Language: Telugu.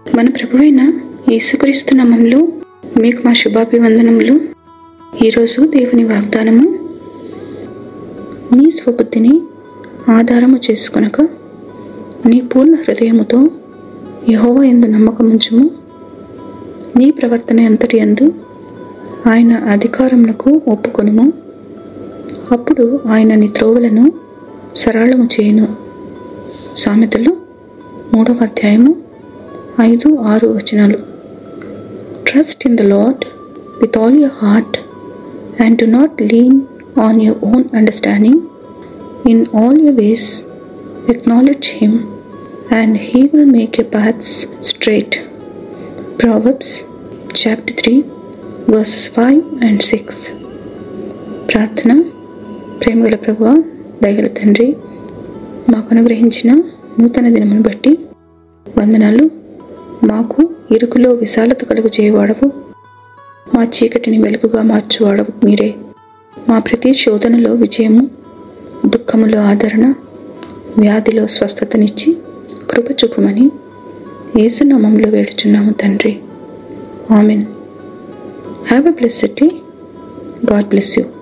మన ప్రభువైన యేసుక్రీస్తు నామంలో మీకు మా శుభాభివందనములు ఈరోజు దేవుని వాగ్దానము నీ స్వబుద్ధిని ఆధారము చేసుకొనక నీ పూర్ణ హృదయముతో యహోవ ఎందు నమ్మకముంచుము నీ ప్రవర్తన అంతటి అందు ఆయన అధికారమునకు ఒప్పుకొనుము అప్పుడు ఆయన నీ త్రోవలను సరళము చేయును సామెతలు మూడవ అధ్యాయము ఐదు ఆరు వచనాలు trust in the Lord with all your heart and do not lean on your own understanding in all your ways acknowledge him and he will make your paths straight Proverbs chapter three verses five and six ప్రార్థన ప్రేమగల ప్రభు దయగల తండ్రి మాకు అనుగ్రహించిన నూతన దినమును బట్టి వందనాలు మాకు ఇరుకులో విశాలత కలుగు చేయవాడవు మా చీకటిని వెలుగుగా మార్చువాడవు మీరే మా ప్రతి శోధనలో విజయము దుఃఖములో ఆదరణ వ్యాధిలో స్వస్థతనిచ్చి కృప చూపమని ఏసునామంలో వేడుచున్నాము తండ్రి amen have a blessed day God bless you